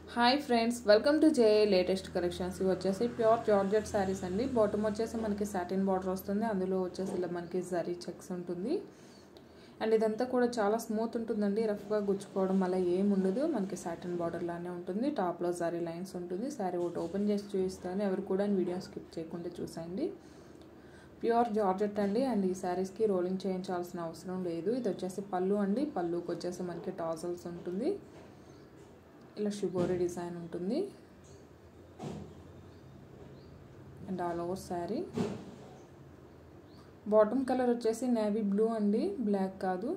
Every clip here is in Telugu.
hi friends welcome to J latest collections ఇవి వచ్చేసి ప్యూర్ జార్జెట్ శారీస్ అండి బాటమ్ వచ్చేసి మనకి సాటిన్ బార్డర్ వస్తుంది అందులో వచ్చేసి ఇలా మనకి జరీ చెక్స్ ఉంటుంది అండ్ ఇదంతా కూడా చాలా స్మూత్ ఉంటుందండి రఫ్గా గుచ్చుకోవడం అలా ఏం ఉండదు మనకి సాటిన్ బార్డర్ లానే ఉంటుంది టాప్లో జరీ లైన్స్ ఉంటుంది శారీ ఒకటి ఓపెన్ చేసి చూపిస్తాను ఎవరు కూడా వీడియో స్కిప్ చేయకుండా చూసేయండి ప్యూర్ జార్జెట్ అండి అండ్ ఈ శారీస్కి రోలింగ్ చేయించాల్సిన అవసరం లేదు ఇది వచ్చేసి పళ్ళు అండి పళ్ళుకి వచ్చేసి మనకి టాజల్స్ ఉంటుంది ఇలా షిబోరి డిజైన్ ఉంటుంది and all over sari bottom colour వచ్చేసి నేవీ బ్లూ అండి బ్లాక్ కాదు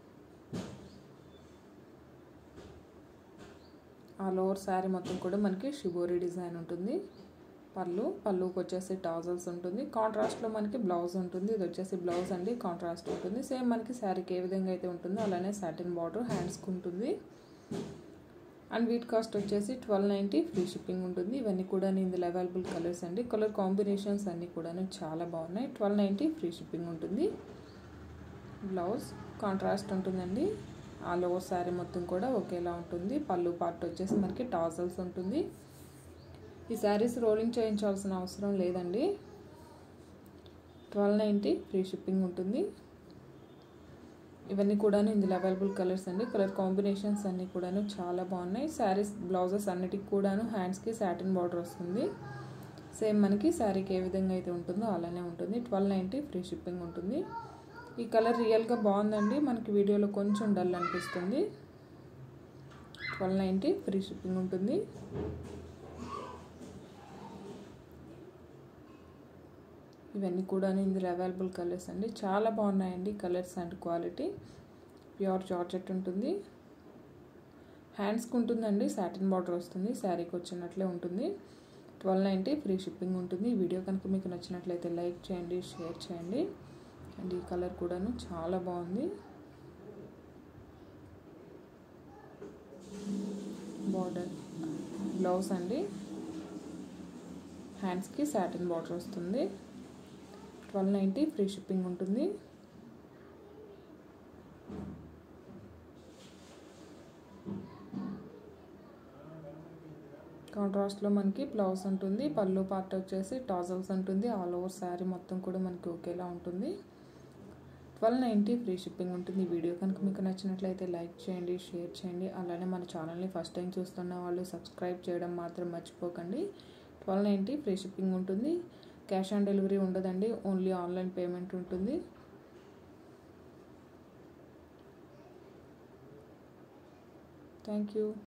ఆల్ ఓవర్ శారీ మొత్తం కూడా మనకి షిబోరి డిజైన్ ఉంటుంది పళ్ళు పళ్ళుకి వచ్చేసి టాజల్స్ ఉంటుంది కాంట్రాస్ట్లో మనకి బ్లౌజ్ ఉంటుంది ఇది వచ్చేసి బ్లౌజ్ అండి కాంట్రాస్ట్ ఉంటుంది సేమ్ మనకి శారీకి ఏ విధంగా అయితే ఉంటుందో అలానే సాటిన్ బార్డర్ హ్యాండ్స్కి ఉంటుంది అండ్ వీట్ కాస్ట్ వచ్చేసి ట్వెల్వ్ నైంటీ ఫ్రీ షిప్పింగ్ ఉంటుంది ఇవన్నీ కూడా ఇందులో అవైలబుల్ కలర్స్ అండి కలర్ కాంబినేషన్స్ అన్నీ కూడా చాలా బాగున్నాయి ట్వెల్వ్ నైంటీ ఫ్రీ షిప్పింగ్ ఉంటుంది బ్లౌజ్ కాంట్రాస్ట్ ఉంటుందండి ఆల్ ఓవర్ శారీ మొత్తం కూడా ఒకేలా ఉంటుంది పళ్ళు పార్ట్ వచ్చేసి మనకి టాజల్స్ ఉంటుంది ఈ శారీస్ రోలింగ్ చేయించాల్సిన అవసరం లేదండి ట్వెల్వ్ నైంటీ ఫ్రీ షిప్పింగ్ ఉంటుంది ఇవన్నీ కూడాను ఇందులో అవైలబుల్ కలర్స్ అండి కలర్ కాంబినేషన్స్ అన్నీ కూడాను చాలా బాగున్నాయి శారీస్ బ్లౌజెస్ అన్నిటికి కూడాను హ్యాండ్స్కి సాటిన్ బార్డర్ వస్తుంది సేమ్ మనకి శారీకి ఏ విధంగా అయితే ఉంటుందో అలానే ఉంటుంది ట్వెల్వ్ నైంటీ ఫ్రీ షిప్పింగ్ ఉంటుంది ఈ కలర్ రియల్గా బాగుందండి మనకి వీడియోలో కొంచెం డల్ అనిపిస్తుంది ట్వెల్వ్ నైంటీ ఫ్రీ షిప్పింగ్ ఉంటుంది ఇవన్నీ కూడా ఇందులో అవైలబుల్ కలర్స్ అండి చాలా బాగున్నాయండి colours and quality pure georgette ఉంటుంది హ్యాండ్స్కి ఉంటుందండి సాటిన్ బార్డర్ వస్తుంది శారీకి వచ్చినట్లే ఉంటుంది ట్వెల్వ్ నైంటీ ఫ్రీ షిప్పింగ్ ఉంటుంది ఈ వీడియో కనుక మీకు నచ్చినట్లయితే లైక్ చేయండి షేర్ చేయండి అండ్ ఈ కలర్ కూడాను చాలా బాగుంది బార్డర్ బ్లౌజ్ అండి హ్యాండ్స్కి సాటిన్ బార్డర్ వస్తుంది ట్వెల్వ్ నైంటీ ఫ్రీ షిప్పింగ్ ఉంటుంది కాంట్రాస్ట్లో మనకి బ్లౌజ్ ఉంటుంది పళ్ళు పార్ట్ వచ్చేసి టాజల్స్ ఉంటుంది ఆల్ ఓవర్ శారీ మొత్తం కూడా మనకి ఒకేలా ఉంటుంది ట్వెల్వ్ నైంటీ ఫ్రీ షిప్పింగ్ ఉంటుంది ఈ వీడియో కనుక మీకు నచ్చినట్లయితే లైక్ చేయండి షేర్ చేయండి అలానే మన ఛానల్ని ఫస్ట్ టైం చూస్తున్న వాళ్ళు సబ్స్క్రైబ్ చేయడం మాత్రం మర్చిపోకండి ట్వెల్వ్ నైంటీ ఫ్రీ షిప్పింగ్ ఉంటుంది క్యాష్ ఆన్ డెలివరీ ఉండదండి ఓన్లీ ఆన్లైన్ పేమెంట్ ఉంటుంది థ్యాంక్ యూ